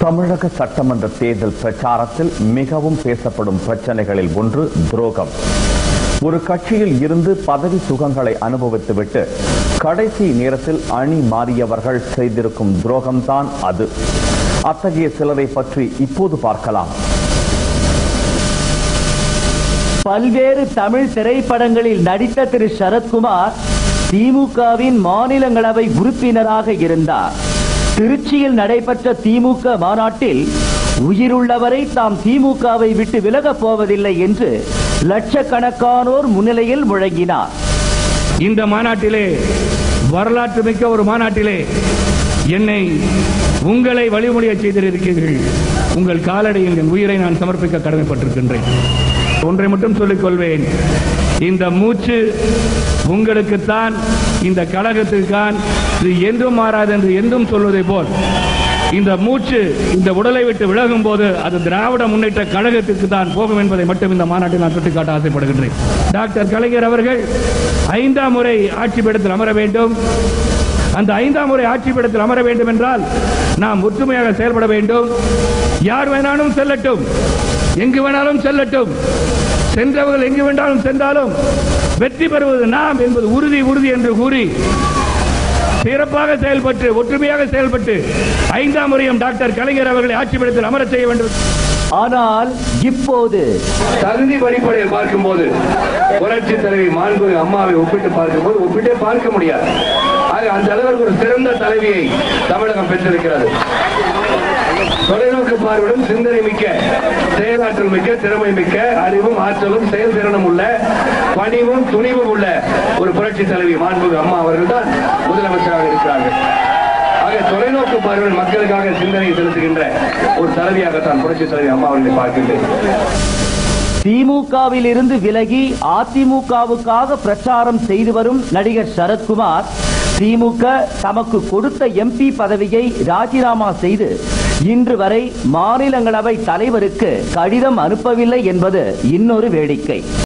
தமிழக சட்டமன்ற தேர்தல் பிரச்சாரத்தில் மிகவும் பேசப்படும் பிரச்சனைகளில் ஒன்று துரோகம் ஒரு கட்சியில் இருந்து பதவி சுகங்களை அனுபவித்துவிட்டு கடைசி நேரத்தில் அணி மாறியவர்கள் செய்திருக்கும் துரோகம்தான் அது அத்தகைய சிலரை பற்றி இப்போது பார்க்கலாம் பல்வேறு தமிழ் திரைப்படங்களில் நடித்த திரு சரத்குமார் திமுகவின் மாநிலங்களவை உறுப்பினராக இருந்தார் திருச்சியில் நடைபெற்ற திமுக மாநாட்டில் உயிருள்ளவரை தாம் திமுகவை விட்டு விலகப் போவதில்லை என்று லட்சக்கணக்கானோர் முன்னிலையில் முழங்கினார் இந்த மாநாட்டிலே வரலாற்று மிக்க ஒரு மாநாட்டிலே என்னை உங்களை வழிமொழிய செய்திருக்கிறீர்கள் உங்கள் காலடியில் என் உயிரை நான் சமர்ப்பிக்க கடமைப்பட்டிருக்கின்றேன் ஒன்றை மட்டும் சொல்லிக் கொள்வேன் இந்த மூச்சு உங்களுக்குத்தான் இந்த கழகத்துக்குத்தான் இது என்றும் மாறாது என்று என்றும் சொல்வதை போல் இந்த மூச்சு இந்த உடலை விட்டு விலகும் போது அது திராவிட முன்னேற்ற கழகத்திற்கு தான் போகும் என்பதை மட்டும் இந்த மாநாட்டில் நான் சுட்டிக்காட்ட ஆசைப்படுகின்றேன் டாக்டர் கலைஞர் அவர்கள் ஐந்தாம் முறை ஆட்சி பீடத்தில் அமர வேண்டும் அந்த ஐந்தாம் முறை ஆட்சி பீடத்தில் அமர வேண்டும் என்றால் நாம் ஒற்றுமையாக செயல்பட வேண்டும் யார் வேணாலும் செல்லட்டும் எங்கு வேணாலும் செல்லட்டும் சென்றவர்கள் எங்கு வேண்டாலும் சென்றாலும் வெற்றி பெறுவது நாம் என்பது உறுதி உறுதி என்று கூறி சிறப்பாக செயல்பட்டு ஒற்றுமையாக செயல்பட்டு ஐந்தாம் முறையும் டாக்டர் கலைஞர் அவர்களை ஆட்சி பீடத்தில் அமரச் செய்ய வேண்டும் ஆனால் இப்போது தகுதி வழிபடையில் பார்க்கும்போது புரட்சி தலைவி மாண்பு அம்மாவை ஒப்பிட்டு பார்க்கும்போது ஒப்பிட்டே பார்க்க முடியாது ஆக அந்த அளவிற்கு ஒரு சிறந்த தலைவியை தமிழகம் பெற்றிருக்கிறது தொலைநோக்கு பார்வையுடன் சிந்தனை மிக்க செயலாற்றல் மிக்க திறமை மிக்க அறிவும் ஆற்றலும் செயல்திறனும் உள்ள பணிவும் துணிவும் உள்ள ஒரு புரட்சி தலைவி மாண்பு அம்மா அவர்கள் தான் முதலமைச்சராக இருக்கிறார்கள் ஆக தொலைநோக்கு பார்வையில் மக்களுக்காக சிந்தனை செலுத்துகின்ற ஒரு தலைவியாகத்தான் புரட்சி தலைவி அம்மா அவர்களை பார்க்கின்றேன் திமுகவில் இருந்து விலகி அதிமுகவுக்காக பிரச்சாரம் செய்து வரும் நடிகர் சரத்குமார் திமுக தமக்கு கொடுத்த எம்பி பதவியை ராஜினாமா செய்து இன்று வரை மாநிலங்களவை தலைவருக்கு கடிதம் அனுப்பவில்லை என்பது இன்னொரு வேடிக்கை